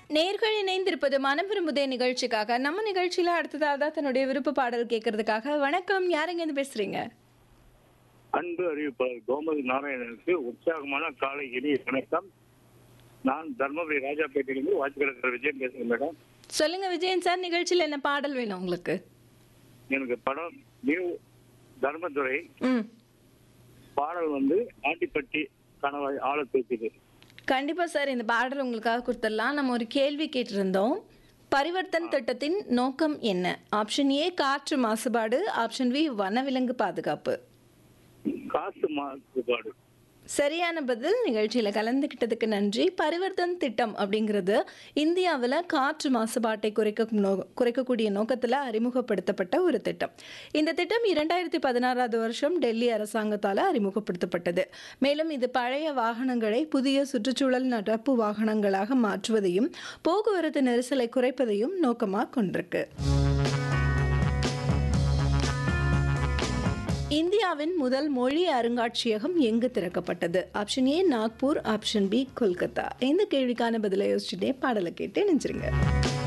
நேர்கள் இணைந்திருப்பது மனம் விரும்புதே நிகழ்ச்சிக்காக நம்ம நிகழ்ச்சியில அடுத்ததாக தன்னுடைய விருப்ப பாடல் கேட்கறதுக்காக வணக்கம் யாருங்க இருந்து பேசுறீங்க அன்பு அறிவிப்பாளர் கோமதி நாராயணனுக்கு உற்சாகமான காலை இனிய வணக்கம் நான் தர்மபுரி ராஜாப்பேட்டையிலிருந்து வாட்சிக்கிழக்கிற விஜயம் பேசுகிறேன் மேடம் சொல்லுங்க விஜயன் சார் நிகழ்ச்சியில என்ன பாடல் வேணும் உங்களுக்கு எனக்கு படம் நியூ தர்மதுரை ம் பாடல் வந்து ஆண்டிப்பட்டி கணவாய் ஆள தூக்குது கண்டிப்பா சார் இந்த பாடல் உங்களுக்காக கொடுத்துடலாம் நம்ம ஒரு கேள்வி கேட்டிருந்தோம் பரிவர்த்தன் திட்டத்தின் நோக்கம் என்ன ஆப்ஷன் ஏ காற்று மாசுபாடு ஆப்ஷன் பி வனவிலங்கு பாதுகாப்பு காசு மாசுபாடு சரியான பதில் நிகழ்ச்சியில் கலந்துக்கிட்டதுக்கு நன்றி பரிவர்த்தன் திட்டம் அப்படிங்கிறது இந்தியாவில் காற்று மாசுபாட்டை குறைக்க நோ குறைக்கக்கூடிய நோக்கத்தில் அறிமுகப்படுத்தப்பட்ட ஒரு திட்டம் இந்த திட்டம் இரண்டாயிரத்தி பதினாறாவது வருஷம் டெல்லி அரசாங்கத்தால் அறிமுகப்படுத்தப்பட்டது மேலும் இது பழைய வாகனங்களை புதிய சுற்றுச்சூழல் நடப்பு வாகனங்களாக மாற்றுவதையும் போக்குவரத்து நெரிசலை குறைப்பதையும் நோக்கமாக கொண்டிருக்கு இந்தியாவின் முதல் மொழி அருங்காட்சியகம் எங்கு திறக்கப்பட்டது option A Nagpur option B Kolkata இந்த கேள்விக்கான பதிலை யோசிச்சுட்டே பாடலை கேட்டு நினைச்சிருங்க